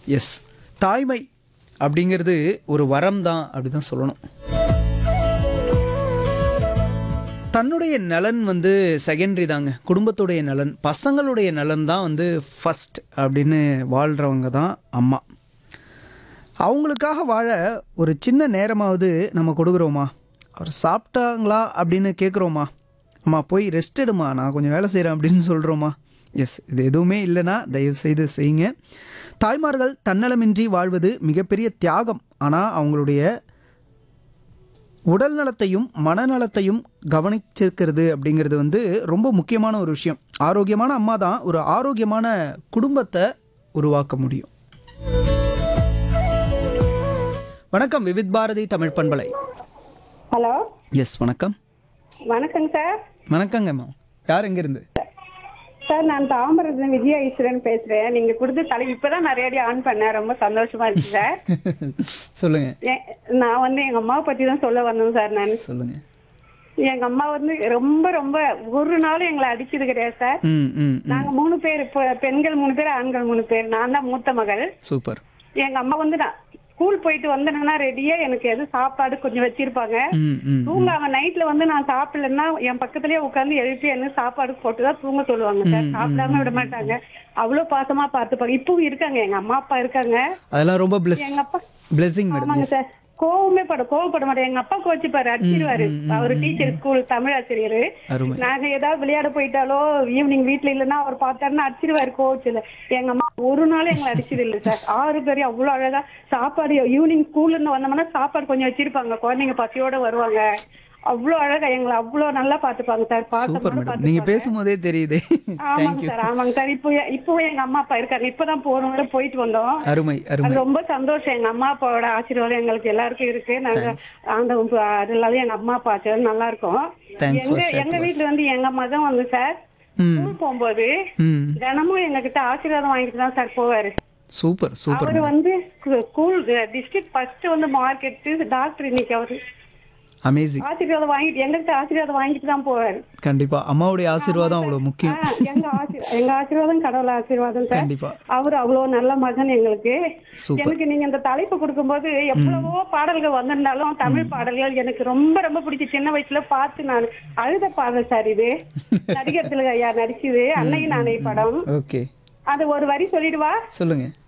S தாய்மை அப்படிங்கிறது ஒரு வரம் தான் அப்படி தான் சொல்லணும் தன்னுடைய நலன் வந்து செகண்டரி தாங்க குடும்பத்துடைய நலன் பசங்களுடைய நலன் தான் வந்து ஃபஸ்ட் அப்படின்னு வாழ்கிறவங்க தான் அம்மா அவங்களுக்காக வாழ ஒரு சின்ன நேரமாவது நம்ம கொடுக்குறோமா அவர் சாப்பிட்டாங்களா அப்படின்னு கேட்குறோமா அம்மா போய் ரெஸ்ட் எடுமா நான் கொஞ்சம் வேலை செய்கிறேன் அப்படின்னு சொல்கிறோமா எஸ் இது எதுவுமே இல்லைன்னா தயவு செய்து செய்யுங்க தாய்மார்கள் தன்னலமின்றி வாழ்வது மிகப்பெரிய தியாகம் ஆனால் அவங்களுடைய உடல் நலத்தையும் மனநலத்தையும் கவனிச்சிருக்கிறது அப்படிங்கிறது வந்து ரொம்ப முக்கியமான ஒரு விஷயம் ஆரோக்கியமான அம்மா தான் ஒரு ஆரோக்கியமான குடும்பத்தை உருவாக்க முடியும் வணக்கம் விவித் பாரதி தமிழ் பண்பலை ஹலோ எஸ் வணக்கம் வணக்கங்க சார் வணக்கங்கம்மா யார் எங்கேருந்து சார் நான் தாம்பரத்துல விஜயா ஈஸ்வரன் பேசுறேன் நீங்க கொடுத்த தலைப்பு இப்பதான் நான் ரேடியோ ஆன் பண்ணேன் ரொம்ப சந்தோஷமா இருக்கு சார் சொல்லுங்க ஏ- நான் வந்து எங்க அம்மாவை பத்தி தான் சொல்ல வந்தேன் சார் நான் சொல்லுங்க எங்க அம்மா வந்து ரொம்ப ரொம்ப ஒரு நாளும் எங்களை அடிச்சது கிடையாது சார் ம் ம் ம் நாங்க மூணு பேர் இப்போ பெண்கள் மூணு பேர் ஆண்கள் மூணு பேர் நான் தான் மூத்த மகள் சூப்பர் எங்க அம்மா வந்து நான் ஸ்கூல் போயிட்டு வந்தேன்னா ரெடியா எனக்கு எது சாப்பாடு கொஞ்சம் வச்சிருப்பாங்க ம் ம் தூங்காம நைட்ல வந்து நான் சாப்பிடலன்னா என் பக்கத்துலயே உட்கார்ந்து எழுப்பி என்ன சாப்பாடு போட்டுதான் தூங்க சொல்லுவாங்க சார் சாப்பிடாம விட மாட்டாங்க அவ்வளவு பாசமா பார்த்துப்பாங்க இப்பவும் இருக்காங்க எங்க அம்மா அப்பா இருக்காங்க அதெல்லாம் ரொம்ப பிளஸ் எங்க அப்பா பிளெஸிங் மேடம் ஆமாங்க சார் கோவமே பட கோவப்பட மாட்டேன் எங்க அப்பா கோச்சிப்பாரு அடிச்சிருவாரு அவர் டீச்சர் ஸ்கூல் தமிழ் ஆசிரியர் அருமை நாங்க ஏதாவது விளையாட போயிட்டாலோ ஈவினிங் வீட்ல இல்லைன்னா அவர் பார்த்தாருன்னா அடிச்சிருவாரு கோவச்சில எங்க அம்மா ஒரு நாள் எங்களை அடிச்சது இல்லை சார் ஆறு பேரும் அவ்வளவு அழகா சாப்பாடு ஈவினிங் ஸ்கூல்ல இருந்து வந்தோம்னா சாப்பாடு கொஞ்சம் வச்சிருப்பாங்க குழந்தைங்க பசியோட வருவாங்க அவ்வளவு அழகா எங்களை அவ்வளவு நல்லா பாத்துப்பாங்க சார் சூப்பர் பாசமா மேடம் நீங்க பேசும்போதே தெரியுதே ஆமாங்க தேங்க்யூ சார் ஆமாங்க சார் இப்போ இப்போ எங்க அம்மா அப்பா இருக்காங்க இப்பதான் போன போயிட்டு வந்தோம் அருமை அருமை அது ரொம்ப சந்தோஷம் எங்க அம்மா அப்பாவோட ஆசீர்வாதம் எங்களுக்கு எல்லாருக்கும் இருக்கு நாங்க ஆண்டவன் ப- அது இல்லாத எங்க அம்மா அப்பா ஆசீர்வாதம் நல்லா இருக்கும் Thanks for எங்க sharing எங்க to us. வீட்டுல வந்து எங்க அம்மா தான் வந்து சார் ம் ஸ்கூல் போகும்போது ம் தினமும் எங்க கிட்ட ஆசீர்வாதம் வாங்கிட்டு தான் சார் போவாரு சூப்பர் சூப்பர் அவரு வந்து ஸ்கூல் டிஸ்ட்ரிக்ட் ஃபர்ஸ்ட் வந்து மார்க் எடுத்து டாக்டர் இன்னைக்கு அவரு அமேசிங் ஆசீர்வாதம் வாங்கிட்டு எங்ககிட்ட ஆசீர்வாதம் வாங்கிட்டு தான் போவாரு கண்டிப்பா அம்மாவுடைய ஆசீர்வாதம் அவ்வளவு முக்கியம் ஆ, எங்க ஆசீர் எங்க ஆசீர்வாதம் கடவுள் ஆசீர்வாதம் சார் கண்டிப்பா அவர் அவ்வளவு நல்ல மகன் எங்களுக்கு சூப்பர் எனக்கு நீங்க இந்த தலைப்பு கொடுக்கும்போது எவ்வளவோ பாடல்கள் வந்திருந்தாலும் தமிழ் பாடல்கள் எனக்கு ரொம்ப ரொம்ப பிடிச்ச சின்ன வயசுல பார்த்து நான் அழுத பாடல் சார் இது நடிகர் திலக ஐயா நடிச்சது அன்னையும் நானே படம் ஓகே அது ஒரு வரி சொல்லிடுவா சொல்லுங்க